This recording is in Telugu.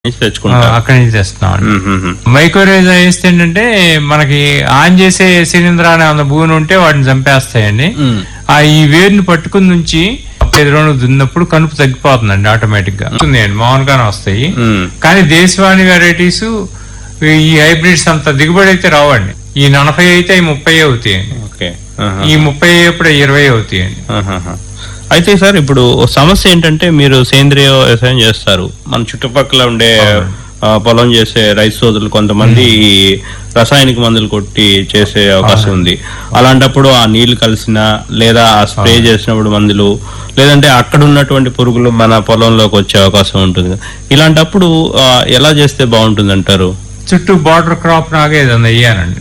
నుంచి ఆ, తెచ్చుకుంటారు అక్కడి నుంచి తెస్తున్నాం అండి మ్మ్, మ్మ్, మ్మ్. మైక్రోవేవ్ వేస్తే ఏంటంటే మనకి ఆన్ చేసే శిలీంధ్రాన్ని ఉన్న భూమి ఉంటే వాటిని చంపేస్తాయండి మ్మ్. ఆ ఈ వేరుని పట్టుకుని నుంచి ఐదు రోజులు దున్నప్పుడు కనుపు తగ్గిపోతుందండి ఆటోమేటిక్ గా వస్తుంది అండి మామూలుగానే వస్తాయి మ్మ్. కానీ దేశవాణి వెరైటీస్ ఈ హైబ్రిడ్స్ అంత దిగుబడి అయితే రావండి ఈ నలభై అయితే ఈ ముప్పై అవుతాయండి ఓకే ఆహా. ఈ ముప్పై అయ్యేప్పుడు ఇరవై అవుతాయండి ఆహాహా. అయితే సార్ ఇప్పుడు ఓ సమస్య ఏంటంటే మీరు సేంద్రియ వ్యవసాయం చేస్తారు మన చుట్టుపక్కల ఉండే ఆ, పొలం చేసే రైతు సోదరులు కొంతమంది ఈ రసాయనిక మందులు కొట్టి చేసే అవకాశం ఉంది అలాంటప్పుడు ఆ నీళ్లు కలిసిన లేదా ఆ స్ప్రే చేసినప్పుడు మందులు లేదంటే అక్కడ ఉన్నటువంటి పురుగులు మన పొలంలోకి వచ్చే అవకాశం ఉంటుంది ఇలాంటప్పుడు ఆ, ఎలా చేస్తే బాగుంటుంది అంటారు చుట్టూ బార్డర్ క్రాప్ లాగా ఏదన్నా వేయాలండి